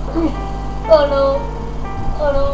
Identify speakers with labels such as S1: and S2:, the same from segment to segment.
S1: Oh no. Oh no.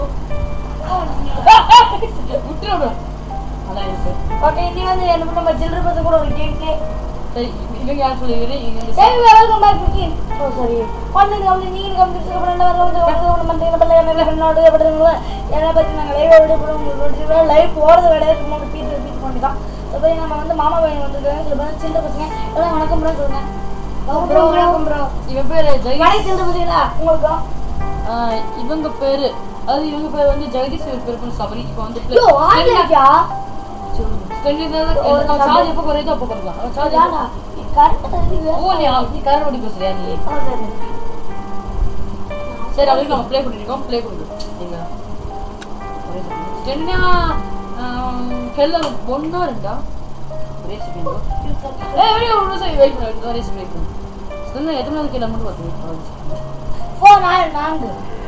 S2: விட்டுரு அதான் இருக்கு
S1: ஓகே இனி வந்து என்ன பண்ண நம்ம சில்லற பத்தி கூட ஒரு கேட்டு
S2: சரி இவங்க யார் சொல்லுவீங்க இவங்க இந்த
S1: சரி வெல்கம் பேக் டு ஓ சாரி வந்து வந்து நீங்க கம்ப்யூட்டர் பண்ணல வந்து வந்து வந்து வந்து பண்ணல என்ன பண்ணல அப்படிங்களா என்ன பத்தி நாங்க லைவ் வீடியோ போடுவோம் லைவ் போறது கிடையாது சும்மா ரிப்பீட் ரிப்பீட் பண்ணிதான் இப்போ நம்ம வந்து மாமா பையன் வந்திருக்காங்க சில பேர் சில்லற பசங்க எல்லாம் வணக்கம் ப்ரோ சொல்லுங்க ப்ரோ வணக்கம் ப்ரோ
S2: இவன் பேரு ஜெய்
S1: வணக்கம் சில்லற பசங்களா உங்களுக்கும்
S2: ஆஹ் இவங்க பேரு அதாவது இவங்க பேர் வந்து ஜெகதீஷ் இவர் பேர் வந்து சபரி இப்போ வந்து
S1: யோ ஆன்லைக்கா
S2: சார்ஜ் எப்போ குறையுதோ அப்போ குறைக்கலாம் அவன் charge எப்போ-
S1: யாரா கரெக்டா தெரியுது
S2: ஓ நீ நீ கரண்ட் ஓடி பேசுறியா நீ
S1: ஆ, சரி
S2: சரி அதுக்கு நம்ம ப்ளே பண்ணிருக்கோம் ப்ளே பண்ணுங்க நீங்க என்ன கெல்ல ஒன்றா ரெண்டா ஒரே செகண்ட் ஏய் வெளியே ஒரு நிமிஷம் வெயிட் பண்ணு ஒரே செகண்ட் வெயிட் பண்ணு சொன்ன எத்தனை நாள் கீழே மட்டும் பார்த்துங்க
S1: ஓ நான் நான்கு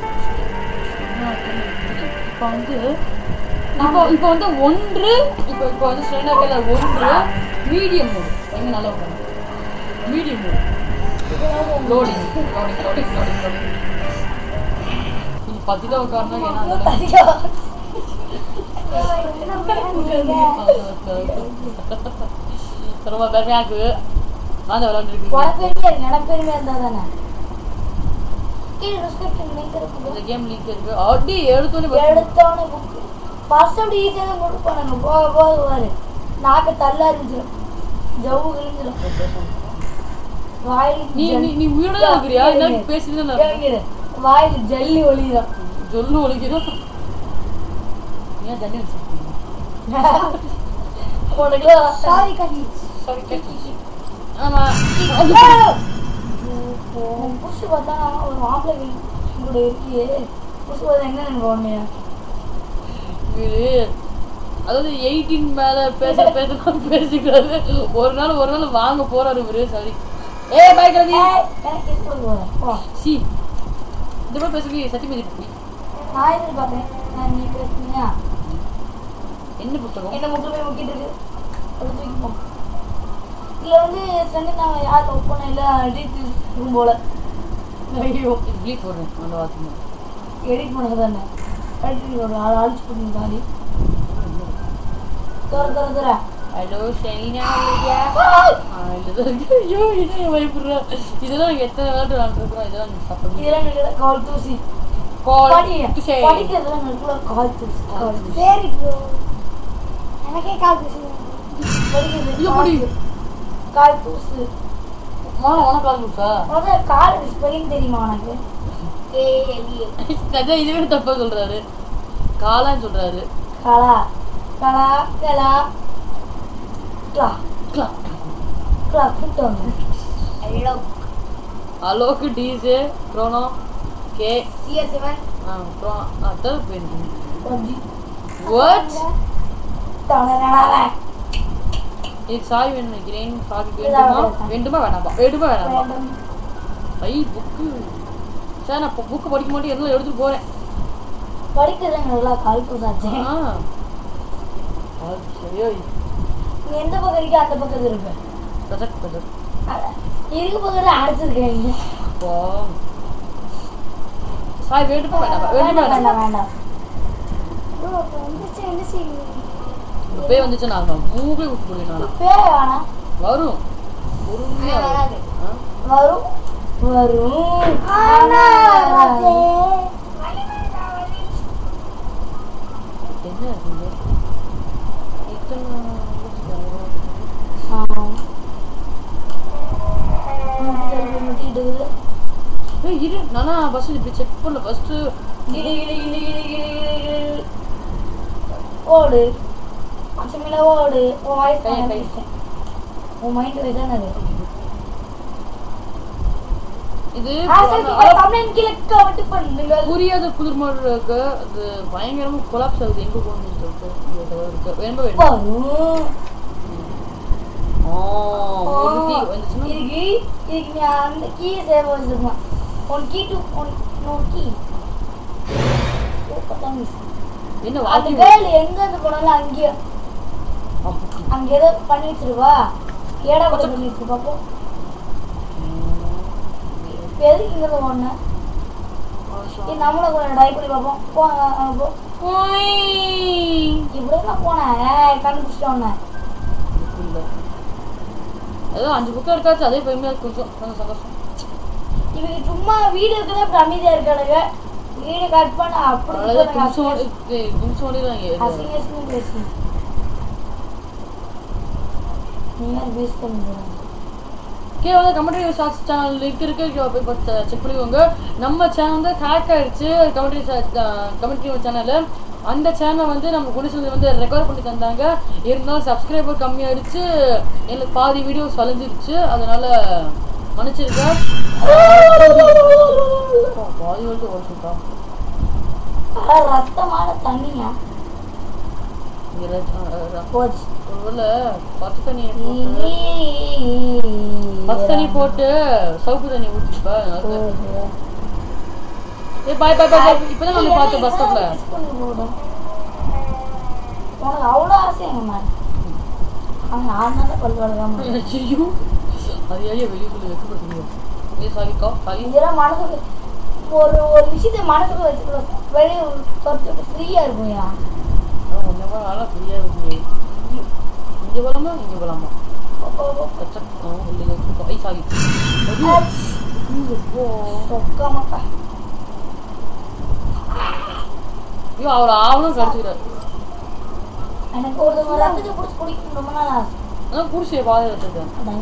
S2: இப்போ வந்து இப்போ இப்போ வந்து ஒன்று இப்போ இப்போ வந்து ஸ்டெண்டா கீழே ஒன்று மீடியம் மோடு எங்க நல்லா உட்காந்து medium mode loading loading loading loading loading நீ பத்து தான் உட்காரணும் ஏன்னா அதெல்லாம்
S1: ஐயோ
S2: ரொம்ப பெருமையா இருக்கு நான் தான் விளையாண்டுருக்கீங்க
S1: உனக்கு பெருமையா இருக்கு எனக்கு பெருமையா இருந்தா தானே கீழே டிஸ்கிரிப்ஷன் லிங்க் இருக்குது
S2: இந்த கேம் லீக் இருக்கு அப்படி எடுத்தோன்னே
S1: எடுத்தோன்னு புக் ஃபர்ஸ்ட் அப்படி ஈஸியாக தான் கொடுப்பானுங்க போக போக பாரு நாக்கு தள்ள இருந்துச்சிடும் ஜவ்வு கிழிஞ்சிடும் வாயில்
S2: நீ நீ நீ உயிரோட தான் இருக்கிறியா என்ன பேசிட்டு
S1: கேட்குது வாயில் ஜல்லி ஒளிதான்
S2: சொல்லு ஒழிக்கிறோம் ஏன் தண்ணி வச்சிருக்கீங்க
S1: உனக்குலாம் சாரி கட்டி
S2: ஆமா
S1: புஷ் பார்த்தா ஒரு மாப்பிள்ளை கூட இருக்கியே புஷ் பார்த்தா என்ன எனக்கு உண்மையா
S2: இது அதாவது எயிட்டீன் மேல பேச பேசலாம் பேசிக்கிறாரு ஒரு நாள் ஒரு நாள் வாங்க போறாரு இவரு சரி ஏ பயக்கிறது
S1: ஏய், எனக்கு கிஸ் கொடுக்க போறேன் போ
S2: சி இந்த மாதிரி பேசுறீங்க சத்தியமதி புடி
S1: நான் எதிர்பார்த்தேன் நான் நீ பேசுனியா
S2: என்ன புத்தகம்
S1: என்ன முட்டு போய் முக்கிட்டு இருக்கு அது தூக்கி போ இதுல வந்து ஃப்ரெண்டு நான் யார் ஒர்க் பண்ண இல்லை எடிட் இருக்கும் போல ஐயோ
S2: இது ப்ளீட் போடுறேன் அந்த வார்த்தை
S1: எடிட் பண்ணது தானே எடிட் ஒரு ஆள் அழிச்சு போட்டு தாடி தர தர தர
S2: ஹலோ ஷைனா இதுதான் ஐயோ என்ன பயப்படுறா இதெல்லாம் நாங்கள் எத்தனை விளையாட்டு விளையாண்டுருக்குறோம் இதெல்லாம் நீங்கள் சாப்பிடணும்
S1: இதெல்லாம் நினைக்கிற கால் தூசி படி படிக்கிறதுலாம் நினைக்கிற கால் தூசி கால் தூசி
S3: சரி ப்ரோ எனக்கே கால் பேசுங்க
S1: படிக்கிறது
S2: ஐயோ,
S1: கால்
S2: படி.
S1: தூசி. கால் தூசு
S2: மாமா உனக்கு கால் கொடுத்தா
S1: முதல்ல கால் ஸ்பெல்லிங் தெரியுமா உனக்கு ஏஎல்இ
S2: அதான் இதுவே தப்பா சொல்றாரு காலான்னு சொல்றாரு
S1: கலா கலா கலா கிளா
S2: கிளா.
S1: கிளா கூட்டு வாங்க
S3: ஹலோ
S2: அலோக்கு டீசே க்ரோனோ கே
S3: சிஎஸ் செவன்
S2: ஆ க்ரோனோ ஆ தேர்ட் பெயிண்டிங்
S1: பப்ஜி
S2: வாட்
S1: தவறான
S2: இதுக்கு சாய் வேணும் நினைக்கிறேன் சாய்
S1: இல்ல,
S2: வேண்டுமா
S1: வேண்டாம்.
S2: வேண்டுமா வேணாமா வேண்டுமா வேணாமா
S1: வேண்டும்
S2: ஐ புக்கு சார் நான் புக்கு படிக்க மாட்டேன் எதுவும் எடுத்துட்டு போறேன்
S1: படிக்கிறது நல்லா கால் தூசாச்சு
S2: ஆ அது சரியோ
S1: நீ எந்த பக்கம் இருக்கோ அந்த பக்கம் இருப்பேன்
S2: ப்ரொஜெக்ட் ப்ரொஜெக்ட்
S1: இருக்கு பக்கத்துல அடைச்சிருக்கீங்க
S2: அப்போ சாய் வேண்டுமா வேணாமா வேண்டுமா
S1: வேண்டாம்
S2: வேணாமா
S1: வேண்டாம் வேண்டாம்
S3: ப்ரோ இப்போ வந்துச்சு என்ன செய்வீங்க
S2: இந்த பேய் வந்துச்சு நாங்கள் மூக்கே விட்டு போடுவேன் நான்
S1: பேர் வேணாம்
S2: வரும் பொறுமையா
S3: வராது.
S2: வரும். ஆ?
S1: வரும் வரும்
S3: ஆனா வராது.
S2: என்ன இருக்குங்க இத்தனை
S1: முட்டிட்டு
S2: ஏய் இரு நானா ஃபர்ஸ்ட் இப்படி செக் பண்ணல ஃபர்ஸ்ட்
S1: கிளி கிளி கிளி கிளி கிளி கிளி கிளி ஓடு அச்சமில்ல ஓடு உன் வாய்ஸ்
S2: கை, கை.
S1: உன் மைண்ட் வயசானது
S2: இது
S1: தமிழன் கிழக்க விட்டு பண்ணுங்க
S2: புரியாத புதிர் மாதிரி இருக்கு அது பயங்கரமா கொலாப்ஸ் ஆகுது எங்க போகணும்னு சொல்லிட்டு இது இருக்கு வேணுமா வேணுமா
S1: வரும்
S2: ஆ ஒரு கீ வந்துச்சுன்னா
S1: இதுக்கு இதுக்கு நீ அந்த கீயை சேவ் வச்சிருக்கலாம் one key to one no key
S2: என்ன
S1: அந்த
S2: வாக்கி
S1: கேர்ள் எங்க இருந்து போனாலும் அங்கேயே அங்க ஏதோ பண்ணி வச்சிருவா ஏடா கூட பண்ணி வச்சிருப்பா அப்போ இப்ப எதுக்கு இங்க இருந்து ஒண்ணு இது நம்மளும் கொஞ்சம் ட்ரை பண்ணி பார்ப்போம் போங்க அங்க போ
S2: ஓய்.
S1: இப்படி நான் போனேன் ஏய், கண்டுபிடிச்சிட்டோன்னே
S2: இல்ல. ஏதோ அஞ்சு புக்கு இருக்காச்சு அதே பெருமையா கொஞ்சம் கொஞ்சம் சந்தோஷம்
S1: இவங்க சும்மா வீடு இருக்கிறத இப்படி அமைதியா இருக்காளுங்க வீடு கட் பண்ண அப்படி
S2: அதாவது
S1: இருக்கானுங்க.
S2: நிமிஷம் நிமிஷம் ஓடிடுவாங்க
S1: அசிங்க அசிங்கம் பேசு நீ யார் பேஸ் பண்ணுங்க
S2: கீழே வந்து கமெண்ட்ரி ஷார்ட்ஸ் சேனல் லிங்க் இருக்கு கீழே போய் பார்த்து செக் பண்ணிக்கோங்க நம்ம சேனல் வந்து ஹேக் ஆயிடுச்சு கமெண்ட்ரி கமெண்ட்ரி சேனல் அந்த சேனல் வந்து நம்ம குடிசல் வந்து ரெக்கார்ட் பண்ணி தந்தாங்க இருந்தாலும் சப்ஸ்கிரைபர் கம்மியாயிடுச்சு எனக்கு பாதி வீடியோஸ் வளைஞ்சிருச்சு அதனால மன்னிச்சிருக்க பாதி வந்து ஓடிச்சுட்டா
S1: அதான் ரத்தமான தண்ணியா போச்சு
S2: ஒருவேளை பச்சை தண்ணியை போட்டு பச்சை தண்ணி போட்டு சவுப்பு தண்ணி ஊற்றிப்பா ஏ பாய் பாய் பாய் இப்பதான் வந்து பார்த்தோம் பஸ் ஸ்டாப்ல
S1: மிஸ் பண்ணி போடும் உனக்கு அவ்வளோ ஆசை எங்க மேல அவங்க ஆறுனால பல் வளர்க்காம
S2: ஐயோ அது ஏன் வெளியே சொல்லி வைக்கப்படுறீங்க ஏ சாரிக்கா சாரி
S1: இதெல்லாம் மனசுக்கு ஒரு ஒரு விஷயத்தை மனசுக்கு வச்சுக்கலாம் வெளியே தொட்டு ஃப்ரீயா இருக்கும்யா
S2: ஒன்றே நல்லா ஃப்ரீயாக இருக்கு இங்கே போகலாமா இங்கே போகலாமா ஐ சாரி இங்கே போ
S1: சொக்க மக்கா
S2: ஐயோ அவர் ஆவணும் கிடச்சிக்கிறார்
S1: எனக்கு ஒரு ரத்தத்தை பிடிச்சி குடிக்கணும் ரொம்ப நாள் ஆசை
S2: அதான் குடிசையை பாதை வச்சிருக்கேன்
S1: அதான்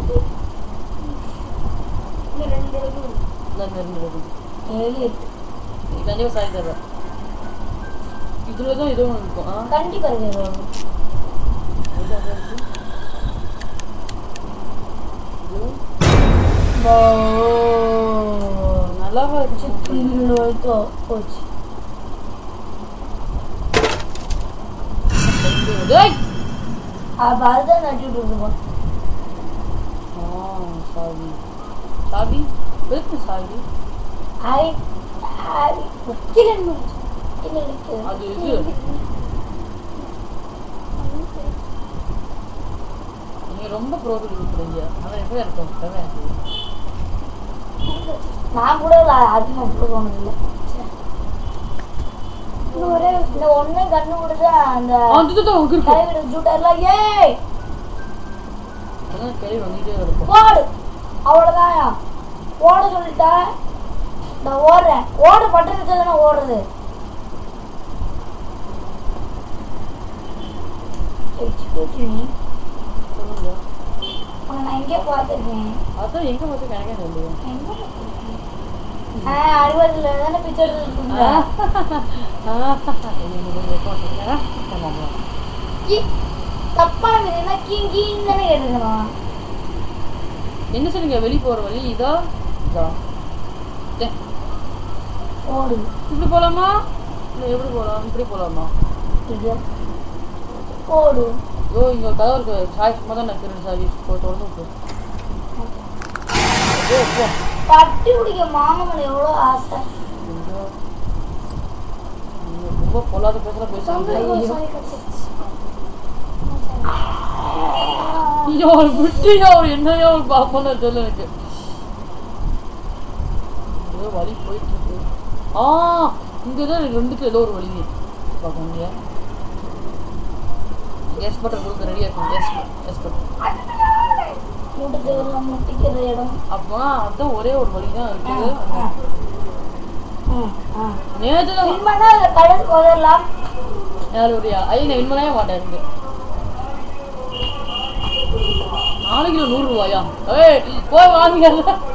S1: இன்னும் ரெண்டு இருக்கு
S2: இல்லை இருந்து இருக்கு
S1: ஏழு எட்டு
S2: கண்டிப்பாக சாரி தர்றேன் இதில் தான் ஏதோ ஒன்று இருக்கும் ஆ
S1: கண்டிப்பா இருக்கு ஏதோ ஒண்ணு.
S2: இது அங்க இருக்கு. இது
S1: ஓ,
S2: நல்லாவா இருந்துச்சு
S1: இன்னும் வரைக்கும் போச்சு
S2: டேய்
S1: அப்ப அதுதான் நட்டுட்டு இருக்கோம்
S2: ஆ சாரி சாவி எதுக்கு சாவி
S1: ஹாய் ஹாய் வைக்கிறேன் எங்களுக்கு
S2: அது இது. நீங்க ரொம்ப ப்ரோட்டீன் கொடுக்குறீங்க ஆனால் எப்போ இருக்கும் தேவை
S1: நான் கூட அதிகமாக கொடுக்கணும் இல்லை ஒரே இந்த ஒண்ணு கண்ணு கொடுத்தா அந்த
S2: அதுதான் உங்க இருக்கு
S1: கலைவிட ஜூட்டர்ல ஏய்
S2: அதான் கேள்வி வந்துட்டே இருக்கும்
S1: ஓடு அவ்வளோதான்யா ஓட சொல்லிட்டா நான் ஓடுறேன் ஓட பட்டு தானே ஓடுறது Excuse me.
S2: சொல்லுங்க
S1: உன்னை நான் எங்கேயோ பார்த்துருக்கேன்
S2: அதான் எங்க பார்த்து கணக்கே சொல்லுவேன்
S1: எங்க பார்த்திருக்கேன்? ஆ அடிவாரத்தில் தானே பிச்சை எடுத்துருக்கீங்க தப்பான மீனா கீங் கீங் தானே கேட்டுக்கணும்
S2: என்ன சொன்னீங்க வெளியே போற வழி இதா இதா டே,
S1: ஓடு
S2: இப்படி போலாமா இல்லை எப்படி போலாம் இப்படி போலாமா
S1: இது ஓடு
S2: ஐயோ இங்க ஒரு கதவு இருக்கு சாய் சும்மா தான் நான் சாவி போ தொடர்ந்து விட்டு ஐயோ போ
S1: பட்டி பிடிக்க மாமன் எவ்வளோ ஆசை
S2: ஐயோ. நீங்க ரொம்ப பொல்லாத பேசுற பேசுறீங்க ஐயோ ஒரு விட்டியா ஒரு என்னையா ஒரு பாப்பன்னு சொல்லு எனக்கு ஏதோ வழி போயிட்டு இருக்கு ஆ இங்க தான் ரெண்டுக்கு ஏதோ ஒரு வழி பார்க்கணும் கேஸ் பட்டர் கொடுக்க ரெடியாக இருக்கும் கேஸ் கேஸ் பட்டர்
S1: கூட்டத்துக்கு முட்டிக்கிற இடம்
S2: அப்போ அதான் ஒரே ஒரு வழி தான் இருக்குது
S1: ம், ஆ.
S2: நேற்று தான்
S1: win பண்ணா அதுல கடைசி உதறலாம்.
S2: யாருடைய ஐ நான் வின் பண்ணவே மாட்டேன் இருக்கு நாலு கிலோ நூறு ரூபாயா ஏய் போய் வாங்க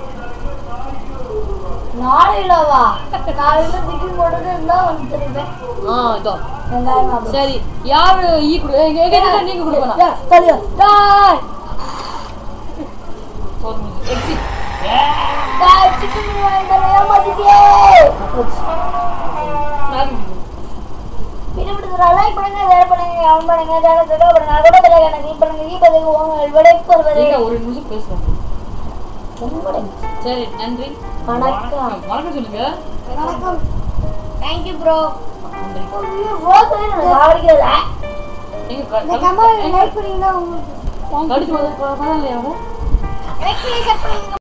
S1: நாலு கிலோவா? நாலு கிலோ திக்கி போட்டுட்டு இருந்தா வந்து திருப்பேன்.
S2: ஆ இதான்
S1: வெங்காயம் அப்படி.
S2: சரி யாரு ஈ கொடு எங்க எங்க நீங்க கொடுக்கணும்
S1: ஏய், தள்ளியோ.
S2: டாய் சொல்லுங்க எக்ஸிட்
S1: டேய், chicken பிரியாணி தரேன், ஏமாத்திட்டியே. போச்சு. வீடியோ பிடிச்சிருந்தா like பண்ணுங்க, share பண்ணுங்க, comment பண்ணுங்க, channel subscribe பண்ணுங்க, அதோட பெல் icon-அ click பண்ணுங்க. இப்போதைக்கு உங்கள் விடைக்கு வருவது
S2: ஏங்க ஒரு நிமிஷம் பேசுறேன்
S1: உங்களுடைய
S2: சரி நன்றி
S1: வணக்கம்.
S2: வணக்கம் சொல்லுங்க
S3: வணக்கம் தேங்க்யூ ப்ரோ
S2: நன்றி
S1: ஐயோ, ரோசனே எனக்கு சாவடிக்கிறது.
S2: நீங்க
S3: இந்த
S2: க-
S3: கமெண்ட் லைக் பண்ணீங்கன்னா உங்களுக்கு
S2: கடிச்சு வந்து பரவாயில்லையா
S3: லைக் பண்ணி ஷேர் பண்ணுங்க